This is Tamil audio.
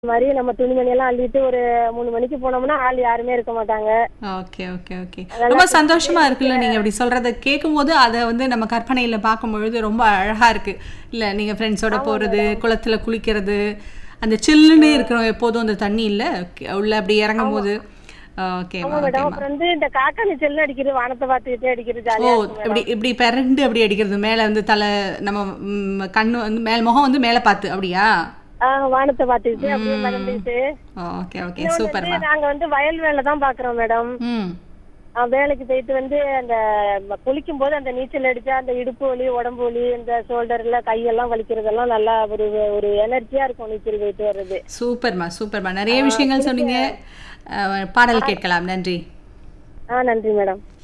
மாதிரி நம்ம துணிமணி எல்லாம் அள்ளிட்டு ஒரு மூணு மணிக்கு போனோம்னா ஆள் யாருமே இருக்க மாட்டாங்க ஓகே ஓகே ஓகே ரொம்ப சந்தோஷமா இருக்குல்ல நீங்க அப்படி சொல்றத கேட்கும்போது அதை வந்து நம்ம கற்பனையில பார்க்கும் பொழுது ரொம்ப அழகா இருக்கு இல்ல நீங்க ஃப்ரெண்ட்ஸோட போறது குளத்துல குளிக்கிறது அந்த சில்லுன்னு இருக்கிறோம் எப்போதும் அந்த தண்ணி இல்ல உள்ள அப்படி இறங்கும் போது ஓகேமா ஆமா மேடம் ஓகேமா அப்புறம் வந்து இந்த காக்கா நீச்சல் அடிக்கிறது வானத்தை பார்த்துக்கிட்டே அடிக்கிறது ஓ ஜாலியா இருக்கும் இப்படி இப்படி பிறண்டு அப்படி அடிக்கிறது மேல வந்து தலை நம்ம ம், கண்ணு வந்து மேல் முகம் வந்து மேல பார்த்து அப்படியா ஆஹ் வானத்தை பார்த்துக்கிட்டு அப்படியே மறந்துக்கிட்டு ஓகே ஓகே இன்னொன்னு சூப்பர்மா வந்து நாங்க வந்து வயல் வேலை தான் பாக்குறோம் மேடம் ம் ஆஹ் வேலைக்கு போயிட்டு வந்து அந்த ம- குளிக்கும் போது அந்த நீச்சல் அடிச்சா அந்த இடுப்பு வலி உடம்பு வலி இந்த ஷோல்டர்ல கையெல்லாம் வலிக்கிறதெல்லாம் நல்லா ஒரு ஒரு எனர்ஜியா இருக்கும் நீச்சல் போயிட்டு வர்றது சூப்பர்மா சூப்பர்மா நிறைய விஷயங்கள் சொன்னீங்க அஹ், பாடல் கேட்கலாம் நன்றி ஆ நன்றி மேடம்